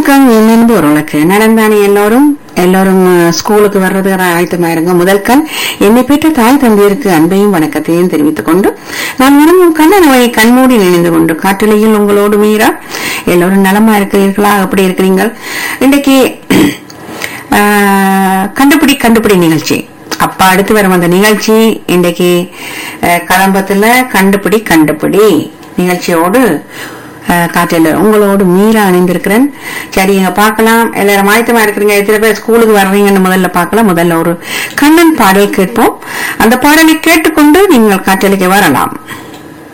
வணக்கம் என் நண்பர்களுக்கு நடந்தானே எல்லோரும் எல்லோரும் அஹ், ஸ்கூலுக்கு வர்றதுக்கு ஆயத்தமா இருங்க முதல் கண் என்னை பெற்ற தாய் தந்தையருக்கு அன்பையும் வணக்கத்தையும் தெரிவித்துக் கொண்டு நான் விரும்பும் கண்ணனவை கண்மூடி நினைந்து கொண்டு காட்டிலையில் உங்களோடு மீறா எல்லோரும் நலமா இருக்கிறீர்களா எப்படி இருக்கிறீங்கள் இன்றைக்கு அஹ், கண்டுபிடி கண்டுபிடி நிகழ்ச்சி அப்பா அடுத்து வரும் அந்த நிகழ்ச்சி இன்றைக்கு அஹ், கதம்பத்துல கண்டுபிடி கண்டுபிடி நிகழ்ச்சியோடு அஹ், காற்றில் உங்களோடு மீறா அணிந்திருக்கிறேன் சரி இங்க பார்க்கலாம் எல்லாரும் ஆயத்தமா இருக்கிறீங்க எத்தனை பேர் ஸ்கூலுக்கு வர்றீங்கன்னு முதல்ல பார்க்கலாம் முதல்ல ஒரு கண்ணன் பாடல் கேட்போம் அந்த பாடலை கேட்டுக்கொண்டு நீங்கள் காற்றலைக்கு வரலாம்